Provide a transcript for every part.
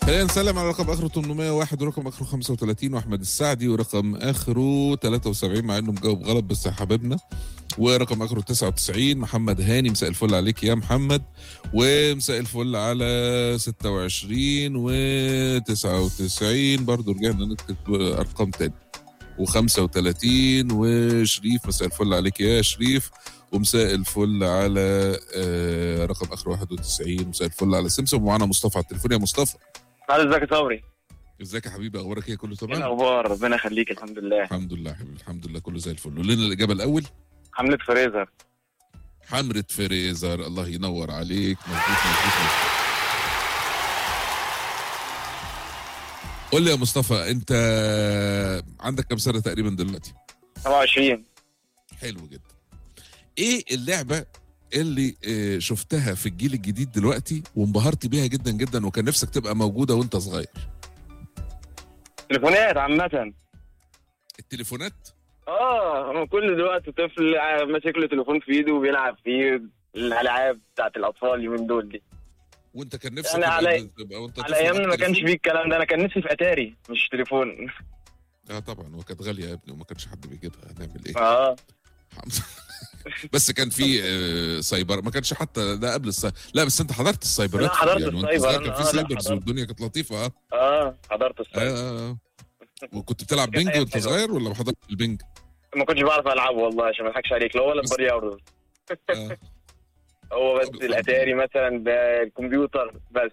خلينا نسلم على رقم اخره 801 ورقم اخره 35 واحمد السعدي ورقم اخره 73 مع انه مجاوب غلط بس يا حبيبنا ورقم اخره 99 محمد هاني مساء الفل عليك يا محمد ومساء الفل على 26 و 99 برضه رجعنا نكتب ارقام تاني و35 وشريف مساء الفل عليك يا شريف ومساء الفل على آه، رقم اخر 91 مساء الفل على سمسم ومعانا مصطفى على التليفون يا مصطفى هذا ازيك يا صبري ازيك يا حبيبي اخبارك ايه كله ايه تمام الاخبار ربنا يخليك الحمد لله الحمد لله يا حبيبي الحمد لله كله زي الفل قول لنا الاجابه الاول حملة فريزر حمرة فريزر الله ينور عليك مظبوط مظبوط مظبوط قول لي يا مصطفى انت عندك كام سنه تقريبا دلوقتي 27 حلو جدا ايه اللعبه اللي آه، شفتها في الجيل الجديد دلوقتي وانبهرت بيها جدا جدا وكان نفسك تبقى موجوده وانت صغير تليفونات عامة التليفونات اه هو كل دلوقتي طفل ع- ماسك له تليفون في ايده وبيلعب فيه الالعاب بتاعت الاطفال اليومين دول دي وانت كان نفسك يعني تبقى, على- تبقى وانت على طفل ايامنا معاك ما كانش تليفون؟ فيه الكلام ده انا كان نفسي في اتاري مش تليفون اه طبعا وكانت غاليه يا ابني وما كانش حد بيجيبها هنعمل ايه اه الحمد لله. بس كان في آه، سايبر ما كانش حتى ده قبل السايبر لا بس انت حضرت السايبرات لا، حضرت يعني وانت السايبر، صغير أنا- كان آه، في لا، سايبرز حضرت. والدنيا كانت لطيفه اه اه حضرت آه، السايبر آه، آه. وكنت بتلعب كانت بينج أيام وانت حلوة. صغير ولا ما حضرتش البينج؟ ما كنتش بعرف العبه والله عشان ما اضحكش عليك لا هو ولا بس- البلياردو آه. هو بس طب- الاتاري مثلا ده الكمبيوتر بس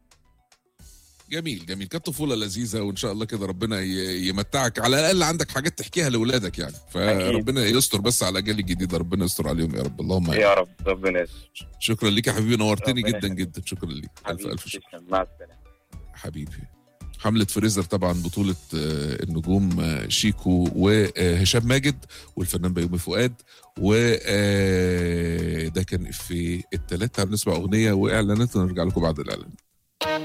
جميل جميل كانت طفوله لذيذه وان شاء الله كده ربنا ي- يمتعك على الاقل عندك حاجات تحكيها لاولادك يعني فربنا يستر بس على الاجيال الجديده ربنا يستر عليهم يا رب اللهم آمين. يا رب ربنا يستر شكرا ليك يا حبيبي نورتني ربنا جدا يخليك. جدا شكرا ليك الف حبيبي الف شكر تسلم. مع السلامه حبيبي حملة فريزر طبعا بطولة آه، النجوم آه، شيكو وهشام ماجد والفنان بيومي فؤاد و آه، ده كان في التلاتة هنسمع أغنية وإعلانات ونرجع لكم بعد الإعلان